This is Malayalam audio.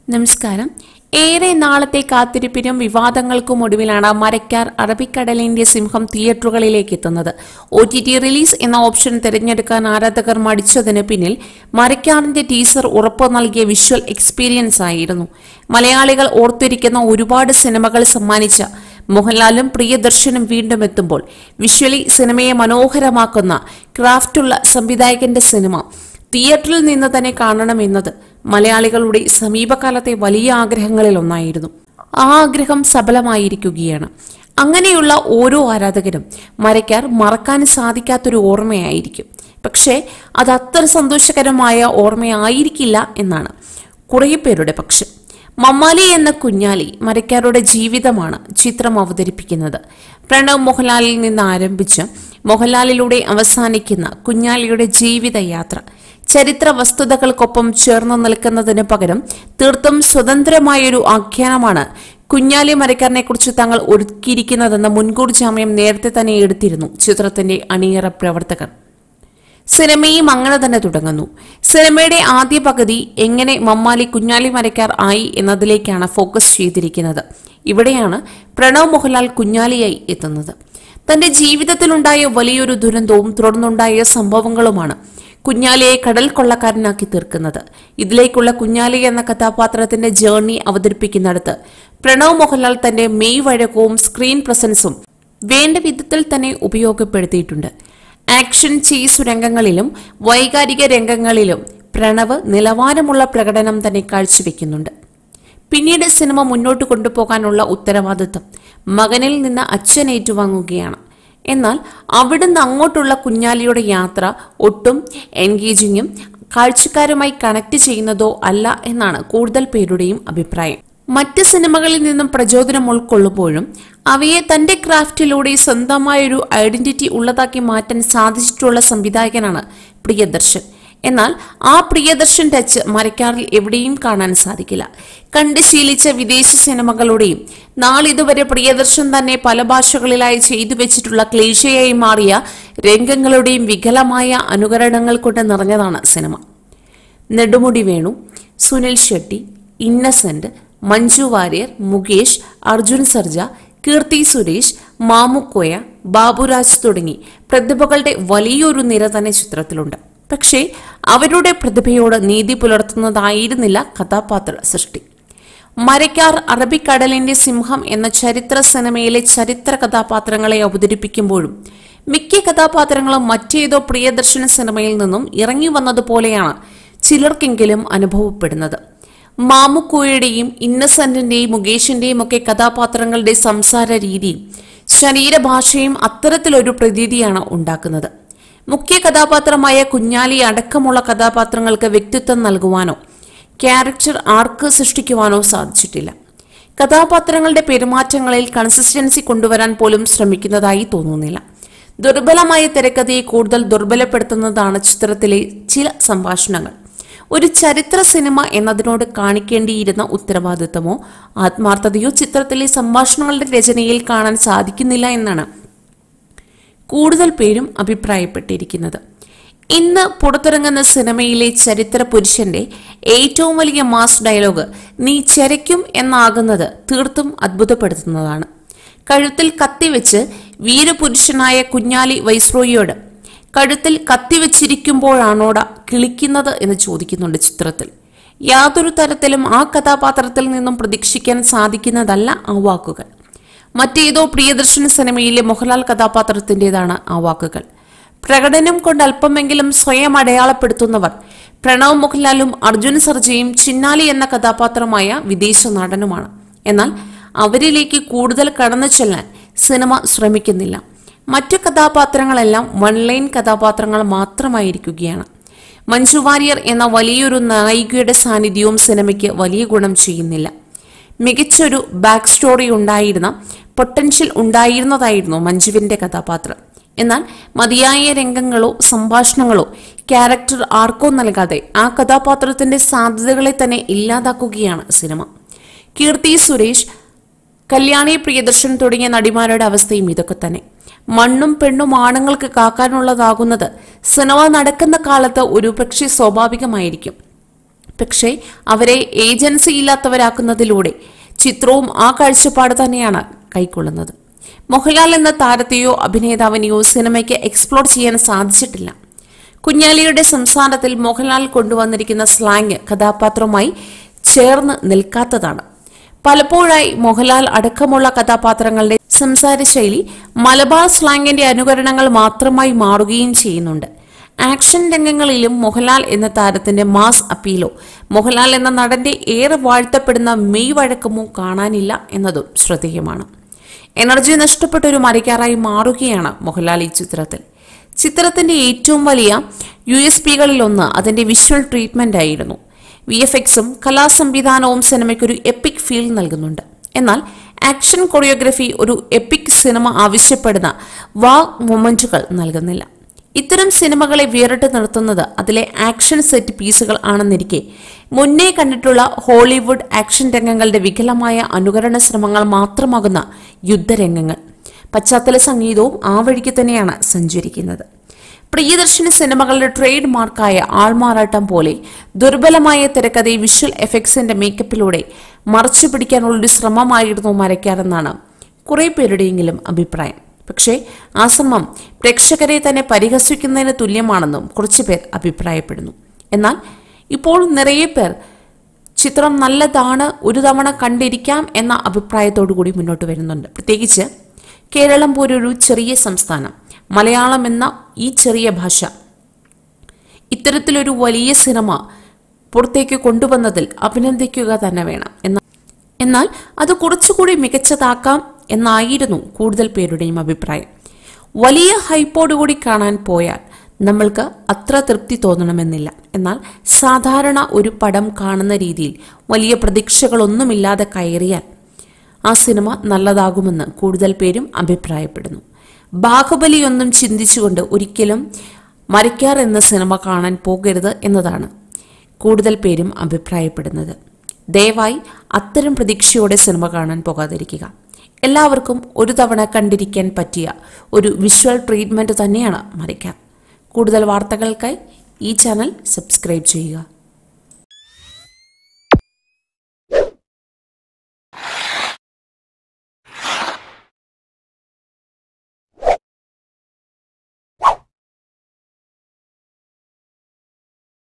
നമസ്കാരം ഏറെ നാളത്തെ കാത്തിരിപ്പിനും വിവാദങ്ങൾക്കും ഒടുവിലാണ് മരക്കാർ അറബിക്കടലിന്റെ സിംഹം തിയേറ്ററുകളിലേക്ക് എത്തുന്നത് ഒ ടി ടി റിലീസ് എന്ന ഓപ്ഷൻ തിരഞ്ഞെടുക്കാൻ ആരാധകർ മടിച്ചതിന് പിന്നിൽ മരക്കാറിന്റെ ടീസർ ഉറപ്പു നൽകിയ വിഷ്വൽ എക്സ്പീരിയൻസ് ആയിരുന്നു മലയാളികൾ ഓർത്തിരിക്കുന്ന ഒരുപാട് സിനിമകൾ സമ്മാനിച്ച മോഹൻലാലും പ്രിയദർശനും വീണ്ടും എത്തുമ്പോൾ വിഷ്വലി സിനിമയെ മനോഹരമാക്കുന്ന ക്രാഫ്റ്റുള്ള സംവിധായകന്റെ സിനിമ തിയേറ്ററിൽ നിന്ന് തന്നെ കാണണമെന്നത് മലയാളികളുടെ സമീപകാലത്തെ വലിയ ആഗ്രഹങ്ങളിൽ ഒന്നായിരുന്നു ആ ആഗ്രഹം സഫലമായിരിക്കുകയാണ് അങ്ങനെയുള്ള ഓരോ ആരാധകരും മരയ്ക്കാർ മറക്കാൻ സാധിക്കാത്തൊരു ഓർമ്മയായിരിക്കും പക്ഷേ അത് അത്ര സന്തോഷകരമായ ഓർമ്മയായിരിക്കില്ല എന്നാണ് കുറേ പേരുടെ പക്ഷം മമ്മാലി എന്ന കുഞ്ഞാലി മരക്കാരുടെ ജീവിതമാണ് ചിത്രം അവതരിപ്പിക്കുന്നത് പ്രണവ് മോഹൻലാലിൽ നിന്ന് ആരംഭിച്ച് മോഹൻലാലിലൂടെ അവസാനിക്കുന്ന കുഞ്ഞാലിയുടെ ജീവിതയാത്ര ചരിത്ര വസ്തുതകൾക്കൊപ്പം ചേർന്ന് നിൽക്കുന്നതിന് പകരം തീർത്തും സ്വതന്ത്രമായൊരു ആഖ്യാനമാണ് കുഞ്ഞാലി മരക്കാരനെ കുറിച്ച് തങ്ങൾ ഒരുക്കിയിരിക്കുന്നതെന്ന മുൻകൂർ ജാമ്യം നേരത്തെ തന്നെ എടുത്തിരുന്നു ചിത്രത്തിന്റെ അണിയറ പ്രവർത്തകർ സിനിമയും അങ്ങനെ തന്നെ തുടങ്ങുന്നു സിനിമയുടെ ആദ്യ പകുതി എങ്ങനെ മമ്മാലി കുഞ്ഞാലി മരക്കാർ ആയി എന്നതിലേക്കാണ് ഫോക്കസ് ചെയ്തിരിക്കുന്നത് ഇവിടെയാണ് പ്രണവ് മോഹൻലാൽ കുഞ്ഞാലിയായി എത്തുന്നത് തന്റെ ജീവിതത്തിലുണ്ടായ വലിയൊരു ദുരന്തവും തുടർന്നുണ്ടായ സംഭവങ്ങളുമാണ് കുഞ്ഞാലിയെ കടൽ കൊള്ളക്കാരനാക്കി തീർക്കുന്നത് ഇതിലേക്കുള്ള കുഞ്ഞാലി എന്ന കഥാപാത്രത്തിന്റെ ജേർണി അവതരിപ്പിക്കുന്നിടത്ത് പ്രണവ് മോഹൻലാൽ തന്റെ മെയ് വഴക്കവും സ്ക്രീൻ പ്രസൻസും വേണ്ട വിധത്തിൽ തന്നെ ഉപയോഗപ്പെടുത്തിയിട്ടുണ്ട് ആക്ഷൻ ചേസ് രംഗങ്ങളിലും വൈകാരിക രംഗങ്ങളിലും പ്രണവ് നിലവാരമുള്ള പ്രകടനം തന്നെ കാഴ്ചവെക്കുന്നുണ്ട് പിന്നീട് സിനിമ മുന്നോട്ട് കൊണ്ടുപോകാനുള്ള ഉത്തരവാദിത്വം മകനിൽ നിന്ന് അച്ഛൻ ഏറ്റുവാങ്ങുകയാണ് എന്നാൽ അവിടുന്ന് അങ്ങോട്ടുള്ള കുഞ്ഞാലിയുടെ യാത്ര ഒട്ടും എൻഗേജിങ്ങും കാഴ്ചക്കാരുമായി കണക്ട് ചെയ്യുന്നതോ അല്ല എന്നാണ് കൂടുതൽ പേരുടെയും അഭിപ്രായം മറ്റ് സിനിമകളിൽ നിന്നും പ്രചോദനം ഉൾക്കൊള്ളുമ്പോഴും അവയെ തന്റെ ക്രാഫ്റ്റിലൂടെ സ്വന്തമായൊരു ഐഡന്റിറ്റി ഉള്ളതാക്കി മാറ്റാൻ സാധിച്ചിട്ടുള്ള സംവിധായകനാണ് പ്രിയദർശൻ എന്നാൽ ആ പ്രിയദർശൻ ടച്ച് മരക്കാറിൽ എവിടെയും കാണാൻ സാധിക്കില്ല കണ്ട് ശീലിച്ച വിദേശ സിനിമകളുടെയും നാളിതുവരെ പ്രിയദർശൻ തന്നെ പല ഭാഷകളിലായി ചെയ്തു വെച്ചിട്ടുള്ള ക്ലേശയായി മാറിയ രംഗങ്ങളുടെയും വികലമായ അനുകരണങ്ങൾ കൊണ്ട് നിറഞ്ഞതാണ് സിനിമ നെടുമുടി വേണു സുനിൽ ഷെട്ടി ഇന്നസെന്റ് മഞ്ജു വാര്യർ മുകേഷ് അർജുൻ സർജ കീർത്തി സുരേഷ് മാമുക്കോയ ബാബുരാജ് തുടങ്ങി പ്രതിഭകളുടെ വലിയൊരു നിര തന്നെ ചിത്രത്തിലുണ്ട് പക്ഷേ അവരുടെ പ്രതിഭയോട് നീതി പുലർത്തുന്നതായിരുന്നില്ല കഥാപാത്ര സൃഷ്ടി മരക്കാർ അറബിക്കടലിന്റെ സിംഹം എന്ന ചരിത്ര സിനിമയിലെ ചരിത്ര കഥാപാത്രങ്ങളെ അവതരിപ്പിക്കുമ്പോഴും മിക്ക കഥാപാത്രങ്ങളും മറ്റേതോ പ്രിയദർശന സിനിമയിൽ നിന്നും ഇറങ്ങി വന്നതുപോലെയാണ് ചിലർക്കെങ്കിലും അനുഭവപ്പെടുന്നത് മാമുക്കോയുടെയും ഇന്നസെന്റിന്റെയും മുകേഷിന്റെയും ഒക്കെ കഥാപാത്രങ്ങളുടെ സംസാര രീതിയും ശരീരഭാഷയും അത്തരത്തിലൊരു പ്രതീതിയാണ് ഉണ്ടാക്കുന്നത് മുഖ്യ കഥാപാത്രമായ കുഞ്ഞാലി അടക്കമുള്ള കഥാപാത്രങ്ങൾക്ക് വ്യക്തിത്വം നൽകുവാനോ ക്യാരക്ടർ ആർക്ക് സൃഷ്ടിക്കുവാനോ സാധിച്ചിട്ടില്ല കഥാപാത്രങ്ങളുടെ പെരുമാറ്റങ്ങളിൽ കൺസിസ്റ്റൻസി കൊണ്ടുവരാൻ പോലും ശ്രമിക്കുന്നതായി തോന്നുന്നില്ല ദുർബലമായ തിരക്കഥയെ കൂടുതൽ ദുർബലപ്പെടുത്തുന്നതാണ് ചിത്രത്തിലെ ചില സംഭാഷണങ്ങൾ ഒരു ചരിത്ര സിനിമ എന്നതിനോട് കാണിക്കേണ്ടിയിരുന്ന ഉത്തരവാദിത്തമോ ആത്മാർത്ഥതയോ ചിത്രത്തിലെ സംഭാഷണങ്ങളുടെ രചനയിൽ കാണാൻ സാധിക്കുന്നില്ല എന്നാണ് കൂടുതൽ പേരും അഭിപ്രായപ്പെട്ടിരിക്കുന്നത് ഇന്ന് പുറത്തിറങ്ങുന്ന സിനിമയിലെ ചരിത്ര പുരുഷന്റെ ഏറ്റവും വലിയ മാസ് ഡയലോഗ് നീ ചരയ്ക്കും എന്നാകുന്നത് തീർത്തും അത്ഭുതപ്പെടുത്തുന്നതാണ് കഴുത്തിൽ കത്തിവെച്ച് വീരപുരുഷനായ കുഞ്ഞാലി വൈസ്രോയിയോട് കഴുത്തിൽ കത്തിവെച്ചിരിക്കുമ്പോഴാണോട കിളിക്കുന്നത് എന്ന് ചോദിക്കുന്നുണ്ട് ചിത്രത്തിൽ യാതൊരു തരത്തിലും ആ കഥാപാത്രത്തിൽ നിന്നും പ്രതീക്ഷിക്കാൻ സാധിക്കുന്നതല്ല ആ വാക്കുകൾ മറ്റേതോ പ്രിയദർശന സിനിമയിലെ മോഹൻലാൽ കഥാപാത്രത്തിൻ്റെതാണ് ആ വാക്കുകൾ പ്രകടനം കൊണ്ട് അല്പമെങ്കിലും സ്വയം അടയാളപ്പെടുത്തുന്നവർ പ്രണവ് മോഹൻലാലും അർജുൻ സർജയും ചിന്നാലി എന്ന കഥാപാത്രമായ വിദേശ നടനുമാണ് എന്നാൽ അവരിലേക്ക് കൂടുതൽ കടന്നു ചെല്ലാൻ സിനിമ ശ്രമിക്കുന്നില്ല മറ്റു കഥാപാത്രങ്ങളെല്ലാം വൺ ലൈൻ കഥാപാത്രങ്ങൾ മാത്രമായിരിക്കുകയാണ് മഞ്ജു വാര്യർ എന്ന വലിയൊരു നായികയുടെ സാന്നിധ്യവും സിനിമയ്ക്ക് വലിയ ഗുണം ചെയ്യുന്നില്ല മികച്ചൊരു ബാക്ക് സ്റ്റോറി ഉണ്ടായിരുന്ന പൊട്ടൻഷ്യൽ ഉണ്ടായിരുന്നതായിരുന്നു മഞ്ജുവിന്റെ കഥാപാത്രം എന്നാൽ മതിയായ രംഗങ്ങളോ സംഭാഷണങ്ങളോ ക്യാരക്ടർ ആർക്കോ നൽകാതെ ആ കഥാപാത്രത്തിന്റെ സാധ്യതകളെ തന്നെ ഇല്ലാതാക്കുകയാണ് സിനിമ കീർത്തി സുരേഷ് കല്യാണി പ്രിയദർശൻ തുടങ്ങിയ നടിമാരുടെ അവസ്ഥയും ഇതൊക്കെ തന്നെ മണ്ണും പെണ്ണും ആണുങ്ങൾക്ക് കാക്കാനുള്ളതാകുന്നത് സിനിമ നടക്കുന്ന കാലത്ത് ഒരു പക്ഷേ സ്വാഭാവികമായിരിക്കും പക്ഷേ അവരെ ഏജൻസി ഇല്ലാത്തവരാക്കുന്നതിലൂടെ ചിത്രവും ആ കാഴ്ചപ്പാട് തന്നെയാണ് കൈക്കൊള്ളുന്നത് മോഹൻലാൽ എന്ന താരത്തെയോ അഭിനേതാവിനെയോ സിനിമയ്ക്ക് എക്സ്പ്ലോർ ചെയ്യാൻ സാധിച്ചിട്ടില്ല കുഞ്ഞാലിയുടെ സംസ്ഥാനത്തിൽ മോഹൻലാൽ കൊണ്ടുവന്നിരിക്കുന്ന സ്ലാങ് കഥാപാത്രവുമായി ചേർന്ന് നിൽക്കാത്തതാണ് പലപ്പോഴായി മോഹൻലാൽ അടക്കമുള്ള കഥാപാത്രങ്ങളുടെ സംസാര ശൈലി മലബാർ സ്ലാങ്ങിന്റെ അനുകരണങ്ങൾ മാത്രമായി മാറുകയും ചെയ്യുന്നുണ്ട് ആക്ഷൻ രംഗങ്ങളിലും മോഹൻലാൽ എന്ന താരത്തിന്റെ മാസ് അപ്പീലോ മോഹൻലാൽ എന്ന നടന്റെ ഏറെ വാഴ്ത്തപ്പെടുന്ന മെയ് വഴക്കമോ കാണാനില്ല എന്നതും ശ്രദ്ധേയമാണ് എനർജി നഷ്ടപ്പെട്ട ഒരു മരയ്ക്കാറായി മാറുകയാണ് മോഹൻലാൽ ഈ ചിത്രത്തിൽ ചിത്രത്തിന്റെ ഏറ്റവും വലിയ യു എസ് പികളിലൊന്ന് അതിന്റെ വിഷ്വൽ ട്രീറ്റ്മെന്റ് ആയിരുന്നു വി എഫ് എക്സും കലാസംവിധാനവും സിനിമയ്ക്കൊരു എപ്പിക് ഫീൽ നൽകുന്നുണ്ട് എന്നാൽ ആക്ഷൻ കൊറിയോഗ്രഫി ഒരു എപ്പിക് സിനിമ ആവശ്യപ്പെടുന്ന വാഗ് മൊമെന്റുകൾ നൽകുന്നില്ല ഇത്തരം സിനിമകളെ വേറിട്ട് നിർത്തുന്നത് അതിലെ ആക്ഷൻ സെറ്റ് പീസുകൾ ആണെന്നിരിക്കെ മുന്നേ കണ്ടിട്ടുള്ള ഹോളിവുഡ് ആക്ഷൻ രംഗങ്ങളുടെ വികലമായ അനുകരണ ശ്രമങ്ങൾ മാത്രമാകുന്ന യുദ്ധരംഗങ്ങൾ പശ്ചാത്തല സംഗീതവും ആ വഴിക്ക് തന്നെയാണ് സഞ്ചരിക്കുന്നത് പ്രിയദർശിനി സിനിമകളുടെ ട്രേഡ് മാർക്കായ ആൾമാറാട്ടം പോലെ ദുർബലമായ തിരക്കഥയെ വിഷ്വൽ എഫക്ട്സിന്റെ മേക്കപ്പിലൂടെ മറച്ചു പിടിക്കാനുള്ളൊരു ശ്രമമായിരുന്നു മരയ്ക്കാരെന്നാണ് കുറെ പേരുടെയെങ്കിലും അഭിപ്രായം പക്ഷേ ആ ശ്രമം പ്രേക്ഷകരെ തന്നെ പരിഹസിക്കുന്നതിന് തുല്യമാണെന്നും കുറച്ചുപേർ അഭിപ്രായപ്പെടുന്നു എന്നാൽ ഇപ്പോൾ നിറയെ പേർ ചിത്രം നല്ലതാണ് ഒരു തവണ കണ്ടിരിക്കാം എന്ന അഭിപ്രായത്തോടു കൂടി മുന്നോട്ട് വരുന്നുണ്ട് പ്രത്യേകിച്ച് കേരളം പോലൊരു ചെറിയ സംസ്ഥാനം മലയാളം എന്ന ഈ ചെറിയ ഭാഷ ഇത്തരത്തിലൊരു വലിയ സിനിമ പുറത്തേക്ക് കൊണ്ടുവന്നതിൽ അഭിനന്ദിക്കുക തന്നെ വേണം എന്ന എന്നാൽ അത് കുറച്ചുകൂടി മികച്ചതാക്കാം എന്നായിരുന്നു കൂടുതൽ പേരുടെയും അഭിപ്രായം വലിയ ഹൈപ്പോടുകൂടി കാണാൻ പോയാൽ നമ്മൾക്ക് അത്ര തൃപ്തി തോന്നണമെന്നില്ല എന്നാൽ സാധാരണ ഒരു പടം കാണുന്ന രീതിയിൽ വലിയ പ്രതീക്ഷകളൊന്നുമില്ലാതെ കയറിയാൽ ആ സിനിമ നല്ലതാകുമെന്ന് കൂടുതൽ പേരും അഭിപ്രായപ്പെടുന്നു ബാഹുബലിയൊന്നും ചിന്തിച്ചുകൊണ്ട് ഒരിക്കലും മരയ്ക്കാർ എന്ന സിനിമ കാണാൻ പോകരുത് എന്നതാണ് കൂടുതൽ പേരും അഭിപ്രായപ്പെടുന്നത് ദയവായി അത്തരം പ്രതീക്ഷയോടെ സിനിമ കാണാൻ പോകാതിരിക്കുക എല്ലാവർക്കും ഒരു തവണ കണ്ടിരിക്കാൻ പറ്റിയ ഒരു വിഷ്വൽ ട്രീറ്റ്മെന്റ് തന്നെയാണ് മരയ്ക്കാർ കൂടുതൽ വാർത്തകൾക്കായി ഈ ചാനൽ സബ്സ്ക്രൈബ് ചെയ്യുക